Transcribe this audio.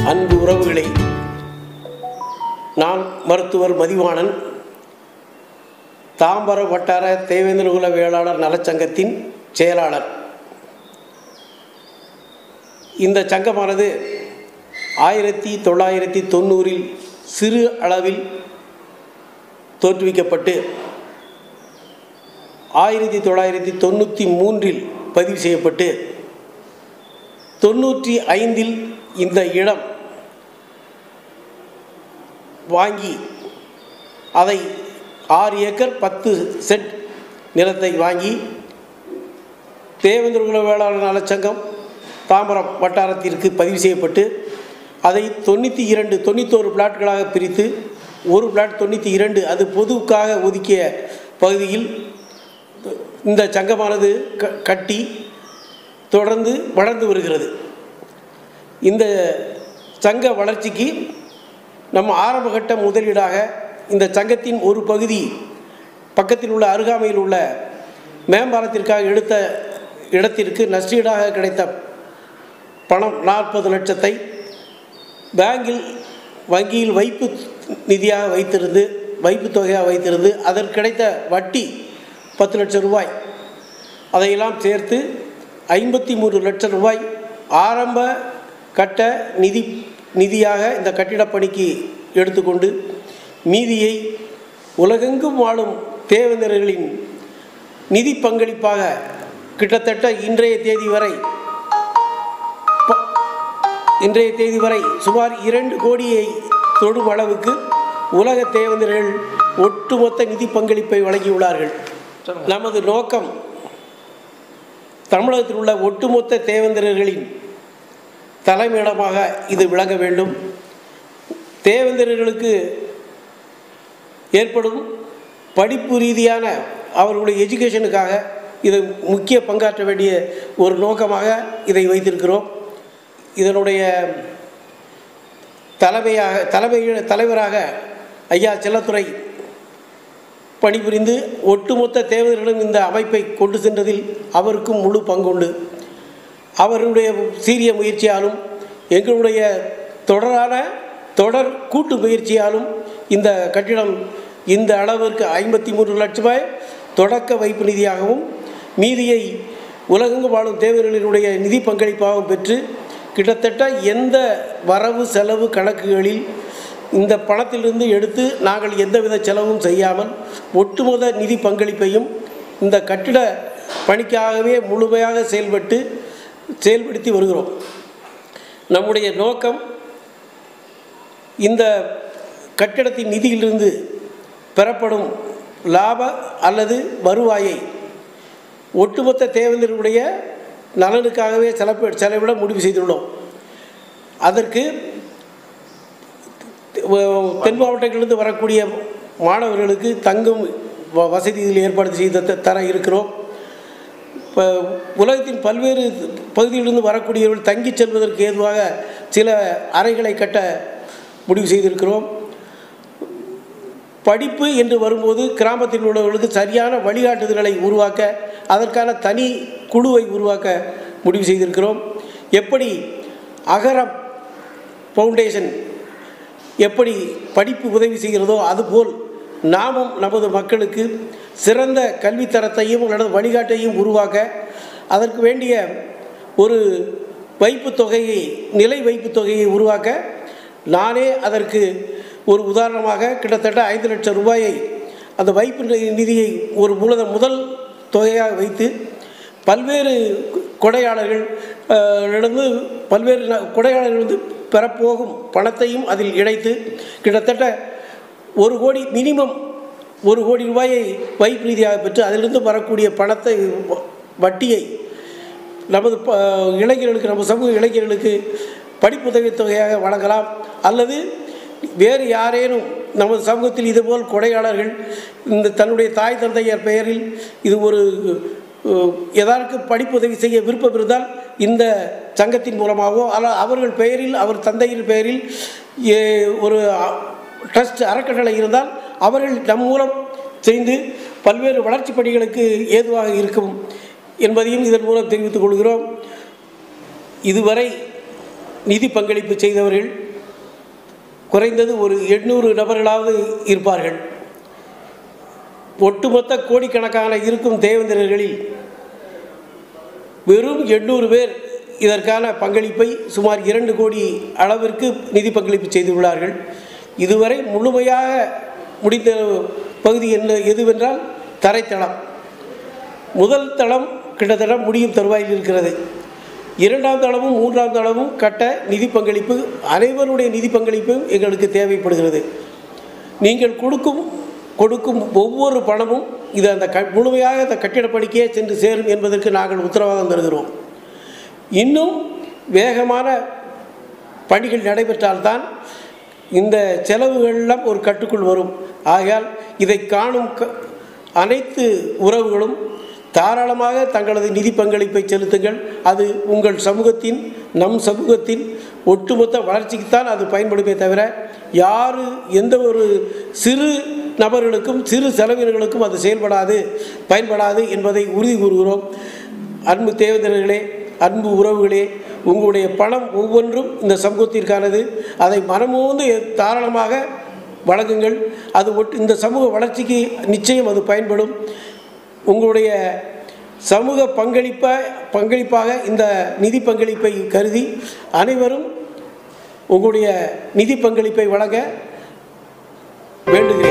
அன்பு உறவுகளே நான் மருத்துவர் மதிவாணன் தாம்பரம் வட்டார தேவேந்திரகுல வேளாளர் நலச்சங்கத்தின் செயலாளர் இந்த சங்கமானது ஆயிரத்தி தொள்ளாயிரத்தி தொண்ணூறில் சிறு அளவில் தோற்றுவிக்கப்பட்டு ஆயிரத்தி தொள்ளாயிரத்தி தொண்ணூற்றி மூன்றில் பதிவு செய்யப்பட்டு தொண்ணூற்றி ஐந்தில் இந்த இடம் வாங்கி அதை ஆறு ஏக்கர் பத்து சென்ட் நிலத்தை வாங்கி தேவேந்திரகுல வேளாளர் நலச்சங்கம் தாம்பரம் வட்டாரத்திற்கு பதிவு செய்யப்பட்டு அதை தொண்ணூற்றி இரண்டு தொண்ணூத்தோரு பிளாட்களாக பிரித்து ஒரு பிளாட் தொண்ணூற்றி இரண்டு அது பொதுவுக்காக ஒதுக்கிய பகுதியில் இந்த சங்கமானது க கட்டி தொடர்ந்து வளர்ந்து வருகிறது இந்த சங்க வளர்ச்சிக்கு நம்ம ஆரம்பகட்ட முதலீடாக இந்த சங்கத்தின் ஒரு பகுதி பக்கத்தில் உள்ள அருகாமையில் உள்ள மேம்பாலத்திற்காக எடுத்த இடத்திற்கு நஷ்டீடாக கிடைத்த பணம் நாற்பது லட்சத்தை பேங்கில் வங்கியில் வைப்பு நிதியாக வைத்திருந்து வைப்பு தொகையாக வைத்திருந்து அதற்கு கிடைத்த வட்டி பத்து லட்சம் ரூபாய் அதையெல்லாம் சேர்த்து ஐம்பத்தி மூன்று லட்சம் ரூபாய் ஆரம்ப கட்ட நிதி நிதியாக இந்த கட்டிடப் பணிக்கு எடுத்துக்கொண்டு மீதியை உலகெங்கும் வாழும் தேவேந்தர்களின் நிதி பங்களிப்பாக கிட்டத்தட்ட இன்றைய தேதி வரை ப- இன்றைய தேதி வரை சுமார் இரண்டு கோடியை தொடும் அளவுக்கு உலக தேவேந்தர்கள் ஒட்டுமொத்த நிதி பங்களிப்பை வழங்கியுள்ளார்கள் நமது நோக்கம் தமிழகத்தில் உள்ள ஒட்டுமொத்த தேவேந்திரர்களின் தலைமையிடமாக இது விளங்க வேண்டும் தேவேந்திரர்களுக்கு ஏற்படும் படிப்பு ரீதியான அவர்களுடைய எஜுகேஷனுக்காக இது முக்கிய பங்காற்ற வேண்டிய ஒரு நோக்கமாக இதை வைத்திருக்கிறோம் இதனுடைய தலைமையாக தலைமை தலைவராக ஐயா செல்லத்துறை பணிபுரிந்து ஒட்டுமொத்த தேவர்களும் இந்த அமைப்பை கொண்டு சென்றதில் அவருக்கும் முழு பங்குண்டு அவருடைய சீரிய முயற்சியாலும் எங்களுடைய தொடரான தொடர் கூட்டு முயற்சியாலும் இந்த கட்டிடம் இந்த அளவிற்கு ஐம்பத்தி மூன்று லட்சம் ரூபாய் தொடக்க வைப்பு நிதியாகவும் மீதியை உலகெங்கும் வாழும் தேவர்களினுடைய நிதி பங்களிப்பாகவும் பெற்று கிட்டத்தட்ட எந்த வரவு செலவு கணக்குகளில் இந்த பணத்திலிருந்து எடுத்து நாங்கள் எந்தவித செலவும் செய்யாமல் ஒட்டுமொத்த நிதி பங்களிப்பையும் இந்த கட்டிட பணிக்காகவே முழுமையாக செயல்பட்டு செயல்படுத்தி வருகிறோம் நம்முடைய நோக்கம் இந்த கட்டிடத்தின் நிதியிலிருந்து பெறப்படும் லாப அல்லது வருவாயை ஒட்டுமொத்த தேவையினுடைய நலனுக்காகவே செலவு செலவிட முடிவு செய்துள்ளோம் அதற்கு வ- தென் மாவட்டங்களிலிருந்து வரக்கூடிய மாணவர்களுக்கு தங்கும் வ- வசதி இதில் ஏற்பாடு செய்து த- தர இருக்கிறோம் இப்போ உலகத்தின் பல்வேறு பகுதிகளிலிருந்து வரக்கூடியவர்கள் தங்கிச் செல்வதற்கு ஏதுவாக சில அறைகளை கட்ட முடிவு செய்திருக்கிறோம் படிப்பு என்று வரும்போது கிராமத்தில் உள்ளவர்களுக்கு சரியான வழிகாட்டுதல்களை உருவாக்க அதற்கான தனி குழுவை உருவாக்க முடிவு செய்திருக்கிறோம் எப்படி அகரம் ஃபவுண்டேஷன் எப்படி படிப்பு உதவி செய்கிறதோ அதுபோல் நாமும் நமது மக்களுக்கு சிறந்த கல்வித்தரத்தையும் அல்லது வழிகாட்டையும் உருவாக்க அதற்கு வேண்டிய ஒரு வைப்புத் தொகையை நிலை வைப்புத் தொகையை உருவாக்க நானே அதற்கு ஒரு உதாரணமாக கிட்டத்தட்ட ஐந்து லட்சம் ரூபாயை அந்த வைப்பு நி- நிதியை ஒரு மூலத முதல் தொகையாக வைத்து பல்வேறு கொடையாளர்கள் அஹ், இடந்து பல்வேறு ந- கொடையாளர்கள் வந்து பெறப்போகும் பணத்தையும் அதில் இணைத்து கிட்டத்தட்ட ஒரு கோடி மினிமம் ஒரு கோடி ரூபாயை வைப்பு ரீதியாக பெற்று அதிலிருந்து வரக்கூடிய பணத்தை வ- வட்டியை நமது ப இளைஞர்களுக்கு நம்ம சமூக இளைஞர்களுக்கு படிப்புதவித் தொகையாக வழங்கலாம் அல்லது வேறு யாரேனும் நமது சமூகத்தில் இதுபோல் கொடையாளர்கள் இந்த தன்னுடைய தாய் தந்தையர் பெயரில் இது ஒரு அஹ், எதற்கு படிப்புதவி செய்ய விருப்பம் இருந்தால் இந்த சங்கத்தின் மூலமாகவோ அல்ல அவர்கள் பெயரில் அவர் தந்தையின் பெயரில் ஏ- ஒரு ட்ரஸ்ட் அறக்கட்டளை இருந்தால் அவர்கள் நம் மூலம் செய்து பல்வேறு வளர்ச்சிப் பணிகளுக்கு ஏதுவாக இருக்கும் என்பதையும் இதன் மூலம் தெரிவித்துக் கொள்கிறோம் இதுவரை நிதி பங்களிப்பு செய்தவர்கள் குறைந்தது ஒரு எண்ணூறு நபர்களாவது இருப்பார்கள் ஒட்டுமொத்த கோடிக்கணக்கான இருக்கும் தேவேந்திரர்களில் வெறும் எண்ணூறு பேர் இதற்கான பங்களிப்பை சுமார் இரண்டு கோடி அளவிற்கு நிதி பங்களிப்பு செய்துள்ளார்கள் இதுவரை முழுமையாக முடிந்த பகுதி என்ன எதுவென்றால் தரைத்தளம் முதல் தளம் கிட்டத்தட்ட முடியும் தருவாயில் இருக்கிறது இரண்டாம் தளமும் மூன்றாம் தளமும் கட்ட நிதி பங்களிப்பு அனைவருடைய நிதி பங்களிப்பும் எங்களுக்கு தேவைப்படுகிறது நீங்கள் கொடுக்கும் கொடுக்கும் ஒவ்வொரு பணமும் இது அந்த க முழுமையாக அந்த கட்டிடப் பணிக்கே சென்று சேரும் என்பதற்கு நாங்கள் உத்தரவாதம் தருகிறோம் இன்னும் வேகமான பணிகள் நடைபெற்றால்தான் இந்த செலவுகளெல்லாம் ஒரு கட்டுக்குள் வரும் ஆகையால் இதை காணும் க- அனைத்து உறவுகளும் தாராளமாக தங்களது நிதி பங்களிப்பை செலுத்துங்கள் அது உங்கள் சமூகத்தின் நம் சமூகத்தின் ஒட்டுமொத்த வளர்ச்சிக்குத்தான் அது பயன்படுமே தவிர யாரு எந்த ஒரு சிறு நபர்களுக்கும் சிறு செலவினர்களுக்கும் அது செயல்படாது பயன்படாது என்பதை உறுதி கூறுகிறோம் அன்பு தேவேந்திரர்களே அன்பு உறவுகளே உங்களுடைய பணம் ஒவ்வொன்றும் இந்த சமூகத்திற்கானது அதை மனமோந்து தாராளமாக வழங்குங்கள் அது ஒட்டு இந்த சமூக வளர்ச்சிக்கு நிச்சயம் அது பயன்படும் உங்களுடைய சமூக பங்களிப்ப பங்களிப்பாக இந்த நிதி பங்களிப்பை கருதி அனைவரும் உங்களுடைய நிதி பங்களிப்பை வழங்க வேண்டுகிறேன்